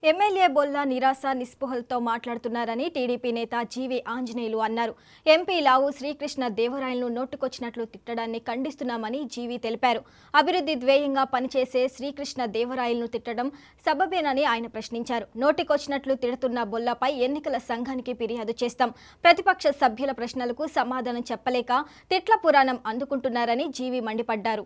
MLA Bolla నిరాశ నిస్పృహలతో మాట్లాడుతున్నారని TDP నేత జీవి ఆంజనేయులు అన్నారు ఎంపీ లావు శ్రీకృష్ణ దేవరాయలను నోటుకొచ్చినట్లు తిట్టడాన్ని ఖండిస్తున్నామని జీవి తెలిపారు అభివృద్ధి ధ్యేయంగా పనిచేసే శ్రీకృష్ణ దేవరాయలను తిట్టడం సబబేనని ఆయన ప్రశ్నించారు నోటికొచ్చినట్లు తిడుతున్న బొల్లాపై ఎన్నికల సంఘానికి ఫిర్యాదు చేస్తాం ప్రతిపక్ష సభ్యుల ప్రశ్నలకు సమాధానం చెప్పలేక తిట్ల పురాణం అందుకుంటున్నారని జీవి మండిపడ్డారు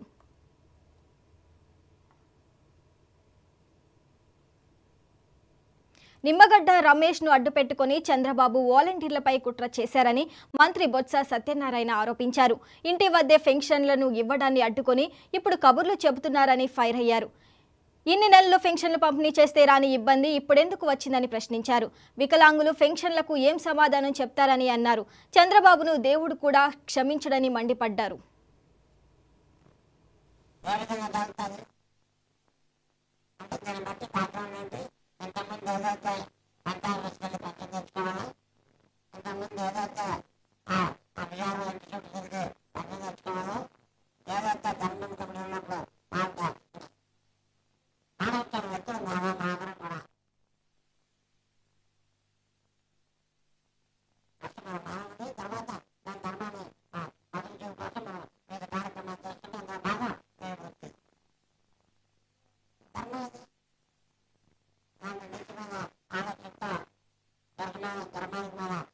నిమ్మగడ్డ రమేష్ను అడ్డుపెట్టుకుని చంద్రబాబు వాలంటీర్లపై కుట్ర చేశారని మంత్రి బొత్స సత్యనారాయణ ఆరోపించారు ఇంటి వద్దే పెన్షన్లను ఇవ్వడాన్ని అడ్డుకొని ఇప్పుడు కబుర్లు చెబుతున్నారని ఫైర్ అయ్యారు ఇన్ని నెలలు పెన్షన్లు పంపిణీ చేస్తే రాని ఇబ్బంది ఇప్పుడెందుకు వచ్చిందని ప్రశ్నించారు వికలాంగులు పెన్షన్లకు ఏం సమాధానం చెప్తారని అన్నారు చంద్రబాబును దేవుడు కూడా క్షమించడని మండిపడ్డారు ఏ విధంగా జరుగుతుంది అంటే దీన్ని బట్టి కారణం ఏంటి ఇంతకుముందు ఏదైతే పంచాయతీ తీసుకెళ్ళి పక్కన తెచ్చుకోవాలి ఇంతకుముందు ఏదైతే ఆ అభియానం ఇన్స్టిట్యూట్ తిరిగి పక్కన తెచ్చుకోవాలి ఏదైతే ధర్మం కమిటీ ఉన్నప్పుడు వాళ్ళకి ఆలోచన వ్యక్తులు మేము మాత్రం కూడా ఫస్ట్ మనం మానవుడి తర్వాత దాని ధర్మాన్ని పాటించడం కోసం మనం వివిధ కార్యక్రమాలు చేస్తుంటే అందులో భాగం దేవుడి ధర్మం ఇది దాన్ని నీచమైన ఆలోచనతో ధర్మాన్ని ధర్మానికి మీద